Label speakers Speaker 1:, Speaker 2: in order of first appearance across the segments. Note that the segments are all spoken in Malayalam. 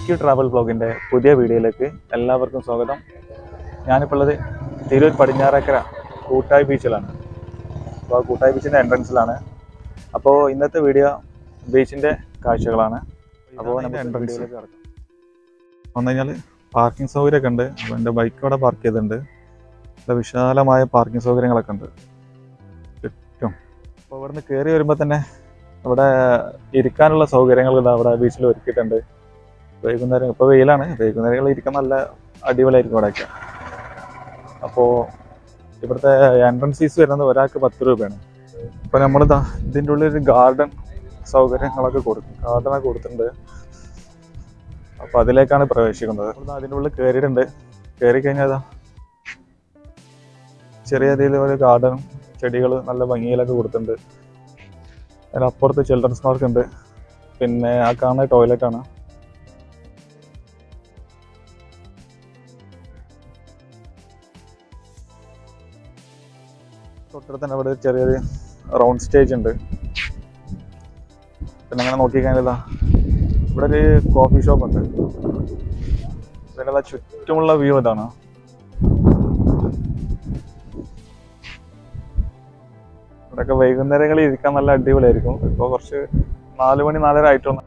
Speaker 1: ഇടുക്കി ട്രാവൽ ബ്ലോഗിൻ്റെ പുതിയ വീഡിയോയിലേക്ക് എല്ലാവർക്കും സ്വാഗതം ഞാനിപ്പോൾ ഉള്ളത് തിരൂർ പടിഞ്ഞാറക്കര കൂട്ടായി ബീച്ചിലാണ് അപ്പോൾ കൂട്ടായി ബീച്ചിൻ്റെ എൻട്രൻസിലാണ് അപ്പോൾ ഇന്നത്തെ വീഡിയോ ബീച്ചിൻ്റെ കാഴ്ചകളാണ് അപ്പോൾ നമ്മുടെ എൻട്രൻസിലേക്ക് കിടക്കാം വന്നു കഴിഞ്ഞാൽ പാർക്കിംഗ് സൗകര്യമൊക്കെ ഉണ്ട് അപ്പോൾ എൻ്റെ ബൈക്ക് അവിടെ പാർക്ക് ചെയ്തിട്ടുണ്ട് ഇവിടെ വിശാലമായ പാർക്കിംഗ് സൗകര്യങ്ങളൊക്കെ ഉണ്ട് ചുറ്റും അപ്പോൾ ഇവിടുന്ന് കയറി വരുമ്പോൾ തന്നെ ഇവിടെ ഇരിക്കാനുള്ള സൗകര്യങ്ങൾ ഇതാ അവിടെ ബീച്ചിൽ ഒരുക്കിയിട്ടുണ്ട് വൈകുന്നേരം ഇപ്പോൾ വെയിലാണ് വൈകുന്നേരങ്ങളിൽ ഇരിക്കാൻ നല്ല അടിപൊളിയായിരിക്കും ഇവിടെയൊക്കെ അപ്പോൾ ഇവിടുത്തെ എൻട്രൻസ് ഫീസ് വരുന്നത് ഒരാൾക്ക് പത്ത് രൂപയാണ് അപ്പോൾ നമ്മളിതാ ഇതിൻ്റെ ഉള്ളിൽ ഒരു ഗാർഡൻ സൗകര്യങ്ങളൊക്കെ കൊടുക്കും ഗാർഡനൊക്കെ കൊടുത്തിട്ടുണ്ട് അപ്പോൾ അതിലേക്കാണ് പ്രവേശിക്കുന്നത് ഇവിടുന്ന് അതിൻ്റെ ഉള്ളിൽ കയറിയിട്ടുണ്ട് കയറി കഴിഞ്ഞാൽ ഇതാ ചെറിയ രീതിയിൽ ഒരു ഗാർഡനും ചെടികൾ നല്ല ഭംഗിയിലൊക്കെ കൊടുത്തിട്ടുണ്ട് അതിനപ്പുറത്ത് ചിൽഡ്രൻസ് പാർക്ക് ഉണ്ട് പിന്നെ ആ കാണുന്ന ടോയ്ലറ്റ് ആണ് തൊട്ടടുത്ത് തന്നെ ഇവിടെ ഒരു ചെറിയൊരു റൗണ്ട് സ്റ്റേജ് ഉണ്ട് പിന്നെ അങ്ങനെ നോക്കിക്കഴിഞ്ഞാൽ ഇവിടെ ഒരു കോഫി ഷോപ്പ് ഉണ്ട് പിന്നെ ദാ ചുറ്റുമുള്ള വ്യൂ ഇതാണ് ഇവിടെയൊക്കെ വൈകുന്നേരങ്ങളിൽ ഇരിക്കാൻ നല്ല അടിപൊളിയായിരിക്കും ഇപ്പോൾ കുറച്ച് നാല് മണി നാലര ആയിട്ടൊന്ന്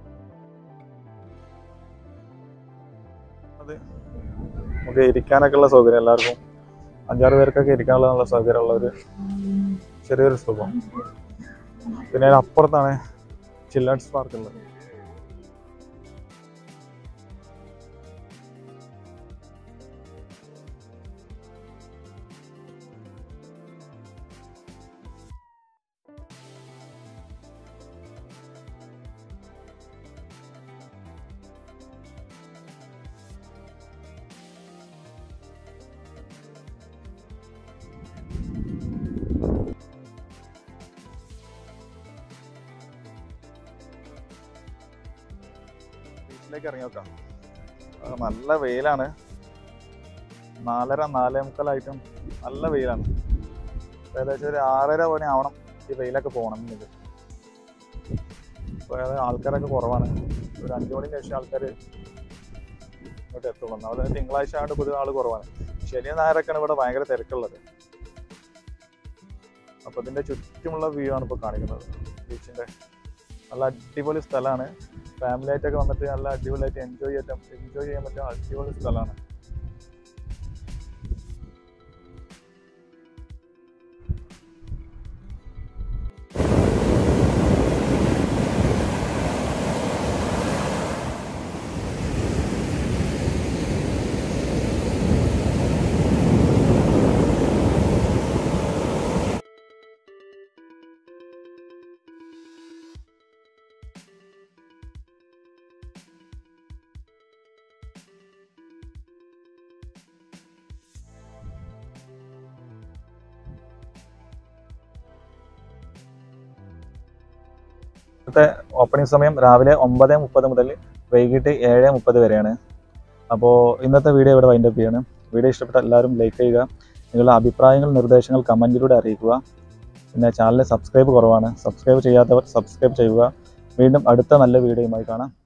Speaker 1: അത് നമുക്ക് ഇരിക്കാനൊക്കെ ഉള്ള സൗകര്യം എല്ലാവർക്കും അഞ്ചാറ് പേർക്കൊക്കെ ഇരിക്കാനുള്ള നല്ല സൗകര്യമുള്ള ഒരു ചെറിയൊരു സുഖം പിന്നെ അതിന് അപ്പുറത്താണ് ചിൽഡ്രൻസ് പാർക്ക് ഉള്ളത് ബീച്ചിലേക്ക് ഇറങ്ങി നോക്കാം ആ, നല്ല വെയിലാണ് നാലര നാലേ മുക്കാലായിട്ടും നല്ല വെയിലാണ് ഏകദേശം ഒരു ആറര മണി ആവണം ഈ വെയിലൊക്കെ പോകണം എന്നത് അപ്പോൾ അത് ആൾക്കാരൊക്കെ കുറവാണ് ഒരു അഞ്ച് മണിക്ക് ശേഷം ആൾക്കാർ ഇങ്ങോട്ട് എത്തുള്ളൂ അതുപോലെ തിങ്കളാഴ്ച ആണ്ട് പൊതുവെ ആൾ കുറവാണ് ശനി ഞായറൊക്കെയാണ് ഇവിടെ ഭയങ്കര തിരക്കുള്ളത് അപ്പോൾ ഇതിൻ്റെ ചുറ്റുമുള്ള വ്യൂ ആണ് ഇപ്പോൾ കാണിക്കുന്നത് ബീച്ചിൻ്റെ നല്ല അടിപൊളി സ്ഥലമാണ് ഫാമിലി ആയിട്ടൊക്കെ വന്നിട്ട് നല്ല അടിപൊളിയായിട്ട് എൻജോയ് ചെയ്യാൻ എൻജോയ് ചെയ്യാൻ പറ്റിയ അടിപൊളി സ്ഥലമാണ് ഇവിടുത്തെ ഓപ്പണിംഗ് സമയം രാവിലെ ഒമ്പത് മുപ്പത് മുതൽ വൈകിട്ട് ഏഴ് മുപ്പത് വരെയാണ് അപ്പോൾ ഇന്നത്തെ വീഡിയോ ഇവിടെ വൈൻഡപ്പ് ചെയ്യാണ് വീഡിയോ ഇഷ്ടപ്പെട്ട എല്ലാവരും ലൈക്ക് ചെയ്യുക നിങ്ങളുടെ അഭിപ്രായങ്ങൾ നിർദ്ദേശങ്ങൾ കമൻറ്റിലൂടെ അറിയിക്കുക പിന്നെ ചാനൽ സബ്സ്ക്രൈബ് കുറവാണ് സബ്സ്ക്രൈബ് ചെയ്യാത്തവർ സബ്സ്ക്രൈബ് ചെയ്യുക വീണ്ടും അടുത്ത നല്ല വീഡിയോയുമായി കാണാം